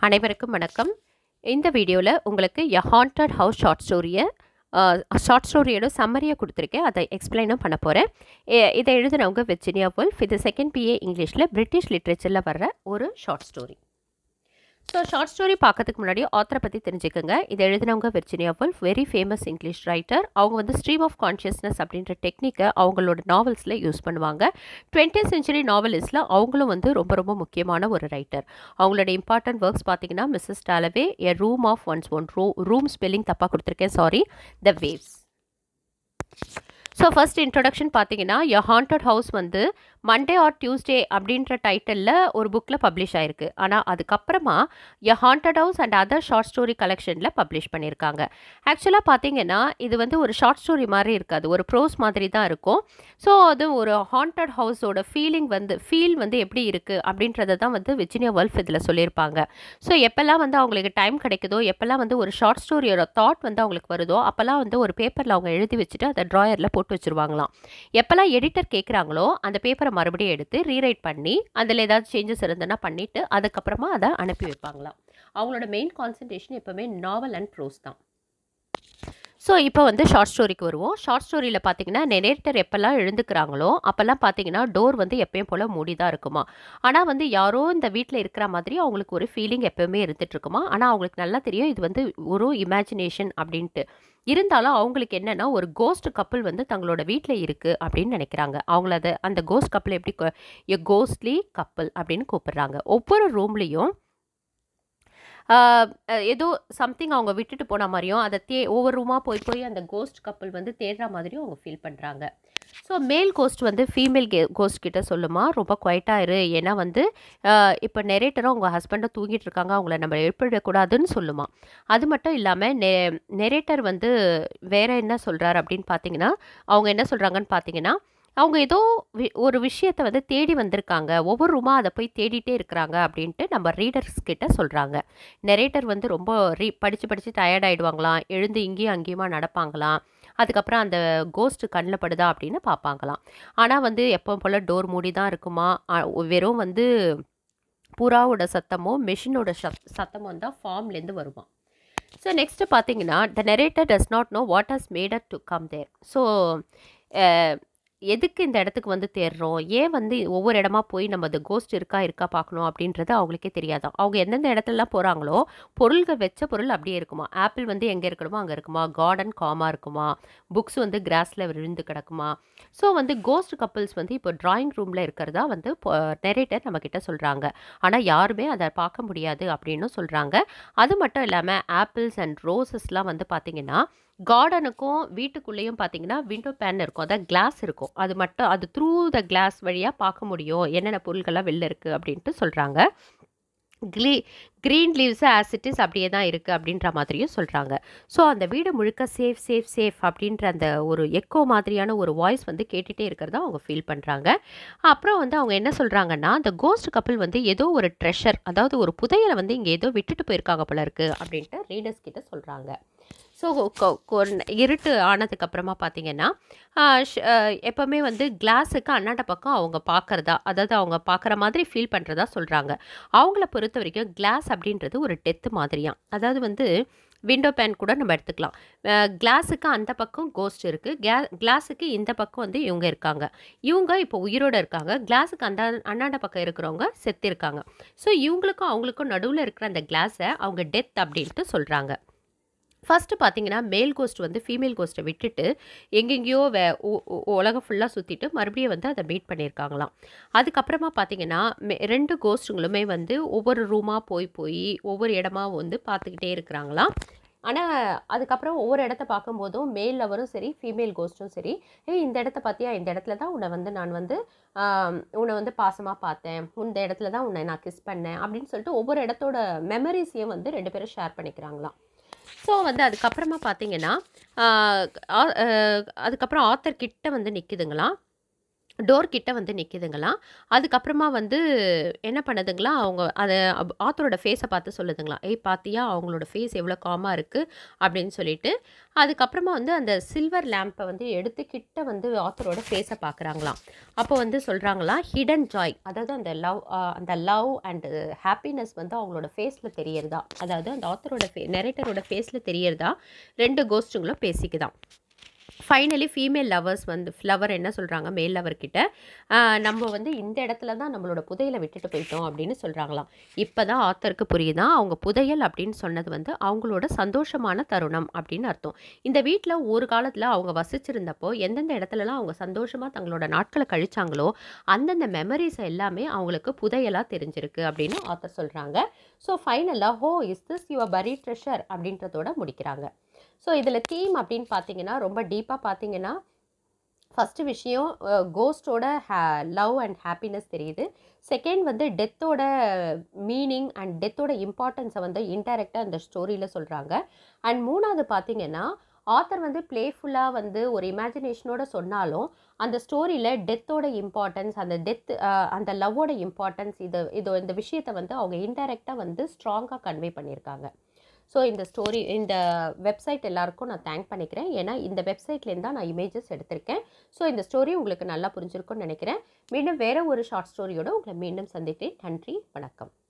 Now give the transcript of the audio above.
அனைவருக்கும் வணக்கம் இந்த வீடியோவில் உங்களுக்கு எ ஹாண்டட் ஹவுஸ் ஷார்ட் ஸ்டோரியை ஷார்ட் ஸ்டோரியோட சம்மரியை கொடுத்துருக்கேன் அதை எக்ஸ்பிளைனும் பண்ண போகிறேன் இதை எழுதினவங்க விர்ஜினியா வுல்ஃப் இது செகண்ட் பிஏ இங்கிலீஷில் பிரிட்டிஷ் லிட்ரேச்சரில் வர்ற ஒரு short story so short story பார்க்கறதுக்கு முன்னாடி ஆத்தரை பற்றி தெரிஞ்சுக்கோங்க இதை எழுதினவங்க Virginia Woolf very famous English writer அவங்க வந்து ஸ்ட்ரீம் ஆஃப் கான்ஷியஸ்னஸ் அப்படின்ற டெக்னிக்கை அவங்களோட நாவல்ஸில் யூஸ் பண்ணுவாங்க டுவெண்ட்டி சென்ச்சுரி நாவலிஸ்டில் அவங்களும் வந்து ரொம்ப ரொம்ப முக்கியமான ஒரு ரைட்டர் அவங்களோட இம்பார்ட்டன்ட் ஒர்க்ஸ் பார்த்தீங்கன்னா Mrs Dalloway a room of one's own ரூ ரூம் ஸ்பெல்லிங் தப்பாக கொடுத்துருக்கேன் sorry the waves so first introduction பார்த்தீங்கன்னா எ ஹாண்டட் ஹவுஸ் வந்து மண்டே ஆர் டியூஸ்டே அப்படின்ற டைட்டிலில் ஒரு புக்கில் பப்ளிஷ் ஆயிருக்கு ஆனால் அதுக்கப்புறமா a haunted house and other short story கலெக்ஷனில் பப்ளிஷ் பண்ணியிருக்காங்க ஆக்சுவலாக பார்த்தீங்கன்னா இது வந்து ஒரு ஷார்ட் ஸ்டோரி மாதிரி இருக்காது ஒரு ப்ரோஸ் மாதிரி தான் இருக்கும் ஸோ அது ஒரு ஹாண்டட் ஹவுஸோட ஃபீலிங் வந்து ஃபீல் வந்து எப்படி இருக்குது அப்படின்றத தான் வந்து விர்ஜினியா வல்ஃப் இதில் சொல்லியிருப்பாங்க ஸோ எப்போல்லாம் வந்து அவங்களுக்கு டைம் கிடைக்குதோ எப்போல்லாம் வந்து ஒரு ஷார்ட் ஸ்டோரியோட தாட் வந்து அவங்களுக்கு வருதோ அப்போல்லாம் வந்து ஒரு பேப்பரில் அவங்க எழுதி வச்சுட்டு அதை ட்ராயரில் போட்டு வச்சுருவாங்களாம் எப்போல்லாம் எடிட்டர் கேட்குறாங்களோ அந்த பேப்பரை மறுபடியும் எடுத்து ரீரைட் பண்ணி அதில் ஏதாவது சேஞ்சஸ் இருந்ததுன்னா பண்ணிவிட்டு அதுக்கப்புறமா அதை அனுப்பி வைப்பாங்களாம் அவங்களோட மெயின் கான்சன்ட்ரேஷன் எப்போவுமே நாவல் அண்ட் ப்ரோஸ் தான் ஸோ இப்போ வந்து ஷார்ட் ஸ்டோரிக்கு வருவோம் ஷார்ட் ஸ்டோரியில் பார்த்தீங்கன்னா நெரேட்டர் எப்போல்லாம் எழுந்துக்கிறாங்களோ அப்போல்லாம் பார்த்தீங்கன்னா டோர் வந்து எப்பயும் போல் மூடி தான் இருக்குமா ஆனால் வந்து யாரோ இந்த வீட்டில் இருக்கிற மாதிரி அவங்களுக்கு ஒரு ஃபீலிங் எப்போவுமே இருந்துட்டு இருக்குமா ஆனால் அவங்களுக்கு நல்லா தெரியும் இது வந்து ஒரு இமேஜினேஷன் அப்படின்ட்டு இருந்தாலும் அவங்களுக்கு என்னென்னா ஒரு கோஸ்ட் கப்பல் வந்து தங்களோட வீட்டில் இருக்குது அப்படின்னு நினைக்கிறாங்க அவங்கள அதை அந்த கோஸ்ட் கப்பல் எப்படி எ கோஸ்ட்லி கப்பல் அப்படின்னு கூப்பிடுறாங்க ஒவ்வொரு ரூம்லேயும் ஏதோ சம்திங் அவங்க விட்டுட்டு போன மாதிரியும் அதை தே ஒவ்வொரு ரூமாக போய் போய் அந்த கோஸ்ட் கப்பல் வந்து தேடுற மாதிரியும் அவங்க ஃபீல் பண்ணுறாங்க ஸோ மேல் கோஸ்ட் வந்து ஃபீமேல் கே கோஸ்ட் கிட்ட சொல்லுமா ரொம்ப குவைட்டாக இரு ஏன்னா வந்து இப்போ நெரேட்டரும் அவங்க ஹஸ்பண்டும் தூங்கிட்டு இருக்காங்க அவங்கள நம்ம எழுப்பிடக்கூடாதுன்னு சொல்லுமா அது மட்டும் இல்லாமல் நெ நெரேட்டர் வந்து வேற என்ன சொல்கிறார் அப்படின்னு பார்த்தீங்கன்னா அவங்க என்ன சொல்கிறாங்கன்னு பார்த்தீங்கன்னா அவங்க ஏதோ ஒரு விஷயத்தை வந்து தேடி வந்திருக்காங்க ஒவ்வொரு ரூமாக அதை போய் தேடிட்டே இருக்கிறாங்க அப்படின்ட்டு நம்ம ரீடர்ஸ் கிட்ட சொல்கிறாங்க நெரேட்டர் வந்து ரொம்ப ரீ படித்து படித்து டயர்ட் ஆகிடுவாங்களாம் எழுந்து இங்கேயும் அங்கேயுமா நடப்பாங்களாம் அதுக்கப்புறம் அந்த கோஸ்ட்டு கண்ணில் படுதா அப்படின்னு பார்ப்பாங்களாம் ஆனால் வந்து எப்போ போல் டோர் மூடி தான் இருக்குமா வெறும் வந்து புறாவோட சத்தமும் மெஷினோட சத்தமும் தான் ஃபார்ம்லேருந்து வருமா ஸோ நெக்ஸ்ட்டு பார்த்தீங்கன்னா the narrator does not know what has matter to come there so எதுக்கு இந்த இடத்துக்கு வந்து தேடுறோம் ஏன் வந்து ஒவ்வொரு இடமா போய் நம்ம அந்த கோஸ்ட் இருக்கா இருக்கா பார்க்கணும் அப்படின்றது அவங்களுக்கே தெரியாதான் அவங்க எந்தெந்த இடத்துலலாம் போகிறாங்களோ பொருள்கள் வச்ச பொருள் அப்படியே இருக்குமா ஆப்பிள் வந்து எங்கே இருக்கணுமோ அங்கே இருக்குமா கார்டன் காமாக இருக்குமா புக்ஸ் வந்து கிராஸில் விழுந்து கிடக்குமா ஸோ வந்து கோஸ்ட் கப்புள்ஸ் வந்து இப்போ ட்ராயிங் ரூமில் இருக்கிறதா வந்து நெரேட்டர் நம்மக்கிட்ட சொல்கிறாங்க ஆனால் யாருமே அதை பார்க்க முடியாது அப்படின்னு சொல்கிறாங்க அது மட்டும் இல்லாமல் ஆப்பிள்ஸ் அண்ட் ரோசஸ்லாம் வந்து பார்த்திங்கன்னா கார்டனுக்கும் வீட்டுக்குள்ளேயும் பார்த்தீங்கன்னா விண்டோ பேன் இருக்கும் அதாவது கிளாஸ் இருக்கும் அது மட்டும் அது த்ரூ த கிளாஸ் வழியாக பார்க்க முடியும் என்னென்ன பொருட்கள்லாம் வெளில இருக்குது அப்படின்ட்டு சொல்கிறாங்க க்ளீ க்ரீன் லீவ்ஸு ஆசிட்டிஸ் அப்படியே தான் இருக்குது அப்படின்ற மாதிரியும் சொல்கிறாங்க ஸோ அந்த வீடு முழுக்க சேஃப் சேஃப் சேஃப் அப்படின்ற அந்த ஒரு எக்கோ மாதிரியான ஒரு வாய்ஸ் வந்து கேட்டுகிட்டே இருக்கிறதா அவங்க ஃபீல் பண்ணுறாங்க அப்புறம் வந்து அவங்க என்ன சொல்கிறாங்கன்னா அந்த கோஸ்ட் கப்பல் வந்து ஏதோ ஒரு ட்ரெஷர் அதாவது ஒரு புதையலை வந்து இங்கே ஏதோ விட்டுட்டு போயிருக்காங்க போல இருக்குது அப்படின்ட்டு ரீடர்ஸ் கிட்ட சொல்கிறாங்க ஸோ இருட்டு ஆனதுக்கப்புறமா பார்த்தீங்கன்னா எப்போவுமே வந்து கிளாஸுக்கு அண்ணாட்ட பக்கம் அவங்க பார்க்குறதா அதாவது அவங்க பார்க்குற மாதிரி ஃபீல் பண்ணுறதா சொல்கிறாங்க அவங்கள பொறுத்த வரைக்கும் கிளாஸ் அப்படின்றது ஒரு டெத்து மாதிரியாம் அதாவது வந்து விண்டோ பேன் கூட நம்ம எடுத்துக்கலாம் கிளாஸுக்கு அந்த பக்கம் கோஸ்ட் இருக்குது கே கிளாஸுக்கு இந்த பக்கம் வந்து இவங்க இருக்காங்க இவங்க இப்போ உயிரோடு இருக்காங்க கிளாஸுக்கு அந்த அண்ணாண்ட பக்கம் இருக்கிறவங்க செத்து இருக்காங்க ஸோ இவங்களுக்கும் அவங்களுக்கும் நடுவில் இருக்கிற அந்த கிளாஸை அவங்க டெத் அப்படின்ட்டு சொல்கிறாங்க ஃபஸ்ட்டு பார்த்தீங்கன்னா மேல் கோஸ்ட் வந்து ஃபீமேல் கோஸ்ட்டை விட்டுட்டு எங்கெங்கேயோ வே உலகம் ஃபுல்லாக சுற்றிட்டு மறுபடியும் வந்து அதை மீட் பண்ணியிருக்காங்களாம் அதுக்கப்புறமா பார்த்தீங்கன்னா ரெண்டு கோஸ்ட்டுங்களுமே வந்து ஒவ்வொரு ரூமாக போய் போய் ஒவ்வொரு இடமா வந்து பார்த்துக்கிட்டே இருக்கிறாங்களாம் ஆனால் அதுக்கப்புறம் ஒவ்வொரு இடத்த பார்க்கும்போதும் மேல் லவரும் சரி ஃபீமேல் கோஸ்ட்டும் சரி ஏ இந்த இடத்த பார்த்தியா இந்த இடத்துல தான் உன்னை வந்து நான் வந்து உன்னை வந்து பாசமாக பார்த்தேன் இந்த இடத்துல தான் உன்னை நான் கிஸ் பண்ணேன் அப்படின்னு சொல்லிட்டு ஒவ்வொரு இடத்தோட மெமரிஸையும் வந்து ரெண்டு பேரும் ஷேர் பண்ணிக்கிறாங்களாம் ஸோ வந்து அதுக்கப்புறமா பார்த்தீங்கன்னா அதுக்கப்புறம் ஆத்தர் கிட்ட வந்து நிற்குதுங்களாம் டோர் கிட்ட வந்து நிற்கிதுங்களாம் அதுக்கப்புறமா வந்து என்ன பண்ணுதுங்களாம் அவங்க அதை ஆத்தரோட ஃபேஸை பார்த்து சொல்லுதுங்களாம் ஏய் பாத்தியா அவங்களோட ஃபேஸ் எவ்வளோ காமாக இருக்குது அப்படின்னு சொல்லிட்டு அதுக்கப்புறமா வந்து அந்த சில்வர் லேம்பை வந்து எடுத்து கிட்ட வந்து ஆத்தரோட ஃபேஸை பார்க்குறாங்களாம் அப்போ வந்து சொல்கிறாங்களாம் ஹிடன் ஜாய் அதாவது அந்த லவ் அந்த லவ் அண்ட் ஹாப்பினஸ் வந்து அவங்களோட ஃபேஸில் தெரியறதா அதாவது அந்த ஆத்தரோட ஃபே நெரேட்டரோட ஃபேஸில் தெரியறதா ரெண்டு கோஸ்ட்டுங்களும் பேசிக்குதான் ஃபைனலி ஃபீமேல் லவர்ஸ் வந்து ஃப்ளவர் என்ன சொல்கிறாங்க மேல் லவர்கிட்ட நம்ம வந்து இந்த இடத்துல தான் நம்மளோட புதையலை விட்டுட்டு போயிட்டோம் அப்படின்னு சொல்கிறாங்களாம் இப்போ தான் ஆத்தருக்கு புரியுதான் அவங்க புதையல் அப்படின்னு சொன்னது வந்து அவங்களோட சந்தோஷமான தருணம் அப்படின்னு அர்த்தம் இந்த வீட்டில் ஒரு காலத்தில் அவங்க வசிச்சிருந்தப்போ எந்தெந்த இடத்துலலாம் அவங்க சந்தோஷமாக தங்களோட நாட்களை கழிச்சாங்களோ அந்தந்த மெமரிஸ் எல்லாமே அவங்களுக்கு புதையலாக தெரிஞ்சிருக்கு அப்படின்னு ஆத்தர் சொல்கிறாங்க ஸோ ஃபைனலாக who is this your buried treasure அப்படின்றதோட முடிக்கிறாங்க ஸோ இதில் தீம் அப்படின்னு பார்த்தீங்கன்னா ரொம்ப டீப்பாக பார்த்தீங்கன்னா ஃபஸ்ட்டு விஷயம் கோஸ்டோட ஹே லவ் அண்ட் ஹாப்பினஸ் தெரியுது செகண்ட் வந்து டெத்தோட மீனிங் அண்ட் டெத்தோட இம்பார்ட்டன்ஸை வந்து இன்டெரக்டாக அந்த ஸ்டோரியில் சொல்கிறாங்க அண்ட் மூணாவது பார்த்தீங்கன்னா ஆத்தர் வந்து ப்ளேஃபுல்லாக வந்து ஒரு இமேஜினேஷனோட சொன்னாலும் அந்த ஸ்டோரியில் டெத்தோட இம்பார்ட்டன்ஸ் அந்த டெத் அந்த லவ்வோட இம்பார்ட்டன்ஸ் இது இது இந்த விஷயத்தை வந்து அவங்க இன்டெரக்டாக வந்து ஸ்ட்ராங்காக கன்வே பண்ணியிருக்காங்க ஸோ இந்த ஸ்டோரி இந்த வெப்சைட் எல்லாருக்கும் நான் தேங்க் பண்ணிக்கிறேன் ஏன்னா இந்த வெப்சைட்லேருந்து தான் நான் இமேஜஸ் எடுத்திருக்கேன் ஸோ இந்த ஸ்டோரி உங்களுக்கு நல்லா புரிஞ்சிருக்கும்னு நினைக்கிறேன் மீண்டும் வேறு ஒரு ஷார்ட் ஸ்டோரியோட உங்களை மீண்டும் சந்திக்கிறேன் நன்றி வணக்கம்